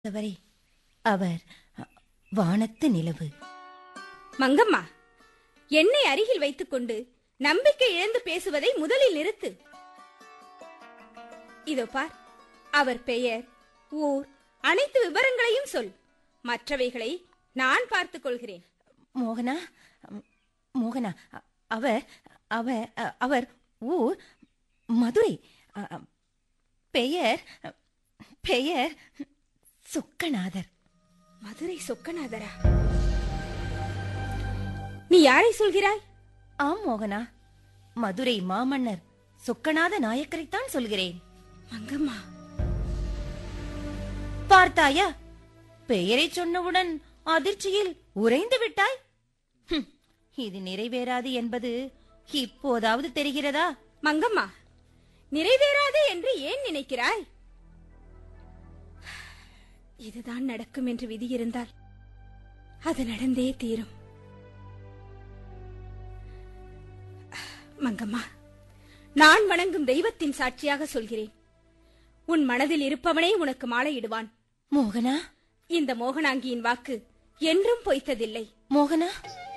வரை அவர் அ, வானத்து நிலவு மங்கம்மா என்னை அருகில் வைத்துக்கொண்டு நம்பிக்கை இழந்து பேசுவதை முதலில் நிறுத்து இதோ பார் அவர் பெயர் ஊர் அனைத்து விவரங்களையும் சொல் மற்றவைகளை நான் பார்த்துக் கொள்கிறேன் மோகனா ம், மோகனா அ- அவர் அவர் அ- அவர் ஊர் மதுரை அ, அ, பெயர் பெயர் சொக்கநாதர் மதுரை சொக்கநாதரா நீ யாரை சொல்கிறாய் ஆம் மோகனா மதுரை மாமன்னர் சொக்கநாத நாயக்கரைத்தான் சொல்கிறேன் மங்கம்மா பார்த்தாயா பெயரை சொன்னவுடன் அதிர்ச்சியில் உறைந்து விட்டாய் ஹும், இது நிறைவேறாது என்பது இப்போதாவது தெரிகிறதா மங்கம்மா நிறைவேறாது என்று ஏன் நினைக்கிறாய் இதுதான் நடக்கும் என்று விதி இருந்தால் அது நடந்தே தீரும் மங்கம்மா நான் வணங்கும் தெய்வத்தின் சாட்சியாக சொல்கிறேன் உன் மனதில் இருப்பவனே உனக்கு மாலையிடுவான் மோகனா இந்த மோகனாங்கியின் வாக்கு என்றும் பொய்த்ததில்லை மோகனா